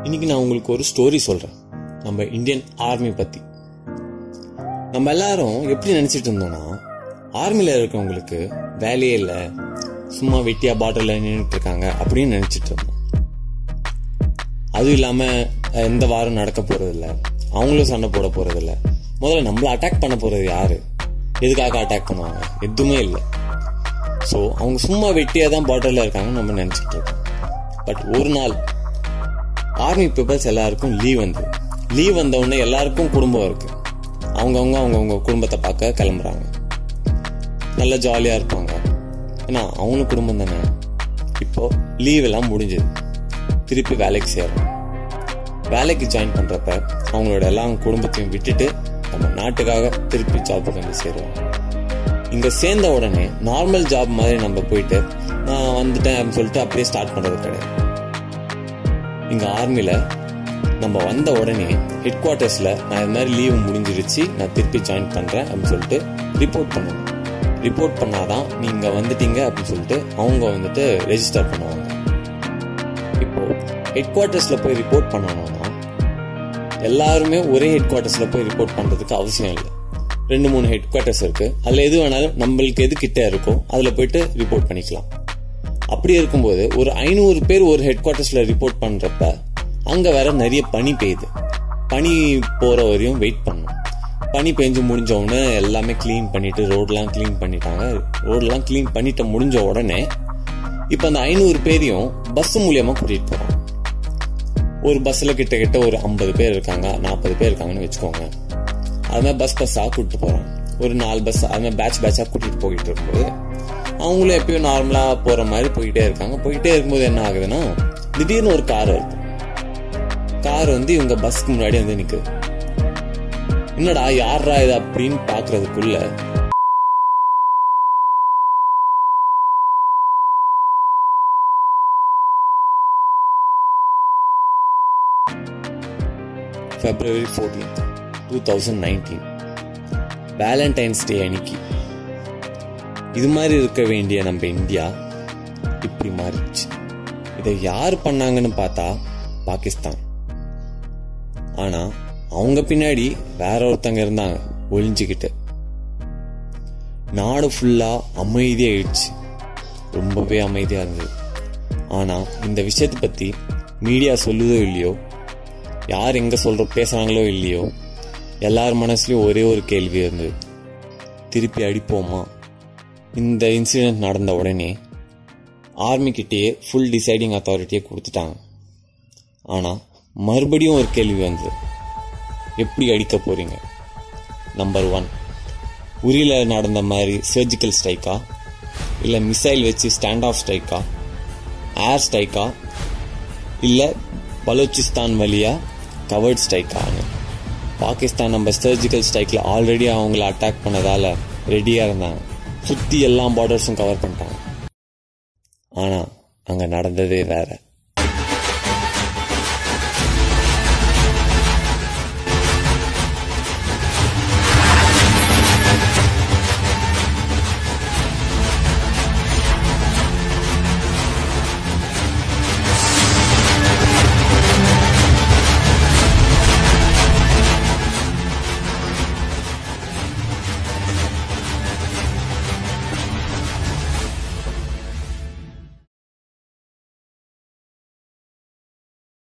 இன்னைக்கு நான் உங்களுக்கு ஒரு ஸ்டோரி சொல்றேன் நம்ம இந்தியன் ஆர்மி பத்தி நம்ம எல்லாரும் எப்படி நினைச்சிட்டு இருந்தோம்னா ஆர்மில இருக்கவங்களுக்கு வேலையே இல்லை சும்மா வெட்டியா பாட்டில் நின்றுட்டு இருக்காங்க அப்படின்னு நினைச்சிட்டு இருந்தோம் அதுவும் இல்லாம அஹ், எந்த வாரம் நடக்க போறது இல்ல அவங்களும் சண்டை போட போறது இல்ல முதல்ல நம்மள அட்டாக் பண்ண போறது யாரு எதுக்காக அட்டாக் பண்ணுவாங்க எதுவுமே இல்லை ஸோ அவங்க சும்மா வெட்டியா தான் பாட்டில் இருக்காங்கன்னு நம்ம நினைச்சிட்டு இருக்கோம் பட் ஒரு நாள் ஆர்மி பீப்புள்ஸ் எல்லாருக்கும் லீவ் வந்து லீவ் வந்த உடனே எல்லாருக்கும் குடும்பம் இருக்கு அவங்கவுங்க அவங்கவுங்க குடும்பத்தை பார்க்க கிளம்புறாங்க நல்லா ஜாலியாக இருப்பாங்க ஏன்னா அவங்களும் குடும்பம் தானே இப்போ லீவ் எல்லாம் முடிஞ்சது திருப்பி வேலைக்கு சேரும் வேலைக்கு ஜாயின் பண்றப்ப அவங்களோட எல்லா குடும்பத்தையும் விட்டுட்டு நம்ம நாட்டுக்காக திருப்பி ஜாபுக்கு வந்து சேருவாங்க இங்க சேர்ந்த உடனே நார்மல் ஜாப் மாதிரி நம்ம போயிட்டு நான் வந்துட்டேன் அப்படின்னு சொல்லிட்டு அப்படியே ஸ்டார்ட் பண்றது கிடையாது இங்க ஆர்மில நம்ம வந்த உடனே ஹெட் குவார்ட்டர்ஸ்ல நான் இது மாதிரி லீவு முடிஞ்சிருச்சு நான் திருப்பி ஜாயின் பண்றேன் அப்படின்னு சொல்லிட்டு ரிப்போர்ட் பண்ணணும் ரிப்போர்ட் பண்ணாதான் நீங்க வந்துட்டீங்க அப்படின்னு சொல்லிட்டு அவங்க வந்துட்டு ரெஜிஸ்டர் பண்ணுவாங்க இப்போ ஹெட் குவார்ட்டர்ஸ்ல போய் ரிப்போர்ட் பண்ணணும்னா எல்லாருமே ஒரே ஹெட் குவார்ட்டர்ஸ்ல போய் ரிப்போர்ட் பண்றதுக்கு அவசியம் இல்லை ரெண்டு மூணு ஹெட் குவார்ட்டர்ஸ் இருக்கு அதுல எது வேணாலும் நம்மளுக்கு எது கிட்ட இருக்கோ அதுல போயிட்டு ரிப்போர்ட் பண்ணிக்கலாம் அப்படி இருக்கும்போது ஒரு ஐநூறு பேர் ஒரு ஹெட் குவார்ட்டர்ஸ்ல ரிப்போர்ட் பண்றப்ப அங்க வேற நிறைய பனி பெய்யுது பனி போற வரையும் வெயிட் பண்ணணும் பனி பெஞ்சு முடிஞ்ச உடனே எல்லாமே க்ளீன் பண்ணிட்டு ரோட்லாம் க்ளீன் பண்ணிட்டாங்க ரோட்லாம் க்ளீன் பண்ணிட்டு முடிஞ்ச உடனே இப்போ அந்த ஐநூறு பேரையும் பஸ் மூலியமா கூட்டிட்டு போறாங்க ஒரு பஸ்ல கிட்ட கிட்ட ஒரு ஐம்பது பேர் இருக்காங்க நாற்பது பேர் இருக்காங்கன்னு வச்சுக்கோங்க அது மாதிரி பஸ் பஸ்ஸாக கூட்டிட்டு போறாங்க ஒரு நாலு பஸ் அது மாதிரி பேட்ச் பேட்சாக கூட்டிட்டு போயிட்டு இருக்கும்போது அவங்களும் எப்பயும் நார்மலா போற மாதிரி போயிட்டே இருக்காங்க போயிட்டே இருக்கும்போது என்ன ஆகுதுன்னா திடீர்னு ஒரு கார் வருது கார் வந்து இவங்க பஸ்க்கு முன்னாடி வந்து நிக்குது என்னடா யாரா இது அப்படின்னு பாக்குறதுக்குள்ள February fourteen two thousand nineteen Valentine's day அன்னைக்கு இது மாதிரி இருக்க வேண்டிய நம்ம இந்தியா இப்படி மாறிடுச்சு இதை யார் பண்ணாங்கன்னு பார்த்தா பாகிஸ்தான் ஆனா அவங்க பின்னாடி வேற ஒருத்தங்க இருந்தாங்க ஒளிஞ்சுக்கிட்டு நாடு ஃபுல்லா அமைதியாயிடுச்சு ரொம்பவே அமைதியா இருந்தது ஆனா இந்த விஷயத்தை பத்தி மீடியா சொல்லுதோ இல்லையோ யார் எங்க சொல்ற பேசுறாங்களோ இல்லையோ எல்லார் மனசுலயும் ஒரே ஒரு கேள்வி இருந்தது திருப்பி அடிப்போமா இந்த இன்சிடென்ட் நடந்த உடனே ஆர்மி கிட்டேயே ஃபுல் டிசைடிங் அத்தாரிட்டியை கொடுத்துட்டாங்க ஆனா மறுபடியும் ஒரு கேள்வி வந்தது எப்படி அடிக்க போறீங்க நம்பர் ஒன் உரியில நடந்த மாதிரி சர்ஜிக்கல் ஸ்ட்ரைக்கா இல்ல மிசைல் வச்சு ஸ்டாண்ட் ஆஃப் ஸ்ட்ரைக்கா ஏர் ஸ்ட்ரைக்கா இல்ல பலூச்சிஸ்தான் வழியா கவர்ட் ஸ்ட்ரைக்கான்னு பாகிஸ்தான் நம்ம சர்ஜிக்கல் ஸ்ட்ரைக்ல ஆல்ரெடி அவங்கள அட்டாக் பண்ணதால ரெடியா இருந்தாங்க சுத்தி எல்லா பார்டர்ஸும் கவர் பண்ணிட்டாங்க ஆனா அங்க நடந்ததே வேற